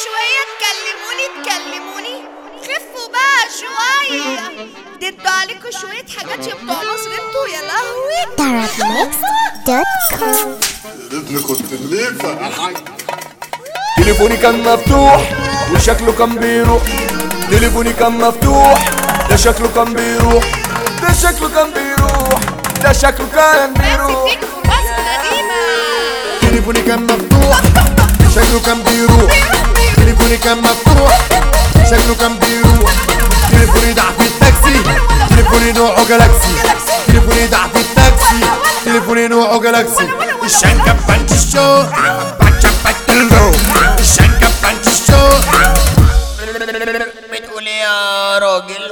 شوية تكلموني تكلموني خفوا بقى شوية دي ادوا عليكم شوية حاجات يا بتوع مصر انتوا يا لهوي Darabmix.com ابني كنت مليفة يا حاج تليفوني كان مفتوح وشكله كان بيروح تليفوني كان مفتوح ده شكله كان بيروح ده شكله كان بيروح ده شكله كان بيروح فيكم راس قديمة تليفوني كان مفتوح شكله كان بيروح تليفوني كان مفتوح شكله كان بيروح تليفوني دع في التاكسي تليفوني نوعه جالاكسي تليفوني دع في التاكسي تليفوني نوعه جالاكسي الشنكة بانش الشو بانش باتلو الشنكة بانش الشو بتقول ايه يا راجل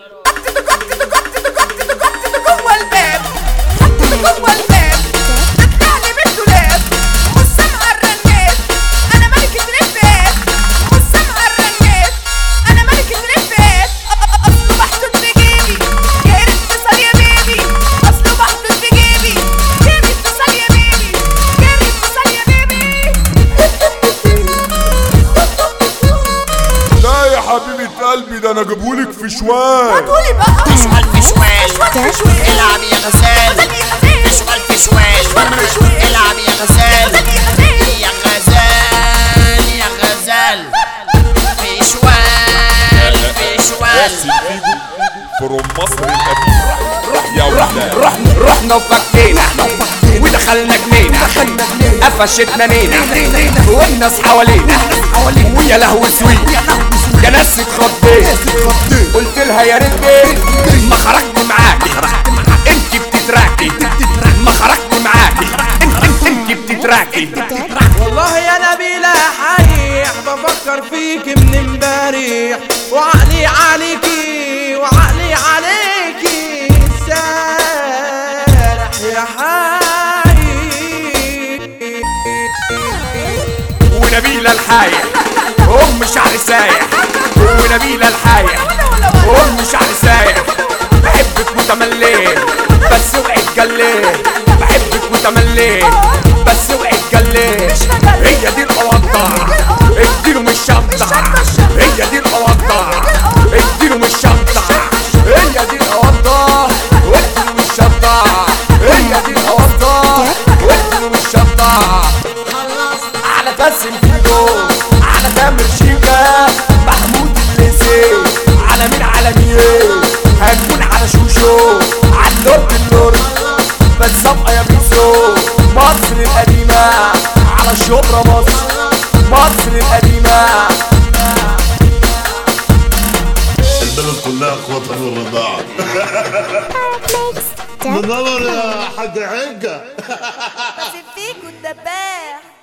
جوه الباب حطيته جوه الباب افتحلي بالدولاب مش سامعة الرنات انا ملكة رفات مش سامعة الرنات انا ملكة رفات اصله محطوط في جيبي يا ريت اتصل يا بيبي اصله محطوط في جيبي يا ريت اتصل يا بيبي يا ريت اتصل يا بيبي لا يا حبيبة قلبي ده انا جابهولك في شوال قولي بقى فشوال فشوال فشوال. العب يا غزال فشوال فشوال العب يا غزال يا غزال يا غزال فشوال فشوال فروم مصر القديمة يا ولاد رحنا رحنا وفكينا ودخلنا جنينا قفشتنا نينا والناس حوالينا ويا لهو سوي يا ناس اتخضيت قلت لها يا ريت جيت ما خرجت معاكي انت بتتراكي ما خرجت معاكي انت انت انت بتتراكي والله يا نبيلة حريح بفكر فيك من امبارح وعقلي عليكي وعقلي عليكي سارح يا حي ونبيلة الحايح ام شعر سايح ونبيلة الحايح ام شعر سايح بحبك متمليه بس اوعي تجليه بحبك متمليه بس اوعي تجليه هي دي القواطع اديله من الشنطة هي دي القواطع اديله من الشنطة هي دي القواطع واديله من الشنطة هي دي القواطع واديله من الشنطة على باسم فيجو على تامر شيكا محمود الليسي على مين على مين هنكون على شوشو على اللورد اللورد بنسابقة يا بيسو مصر القديمة على الشبرا مصر مصر القديمة البلد كلها اخواتها في الرضاعة Darabmix.com منور يا حاج حجة بس فيكم الدباح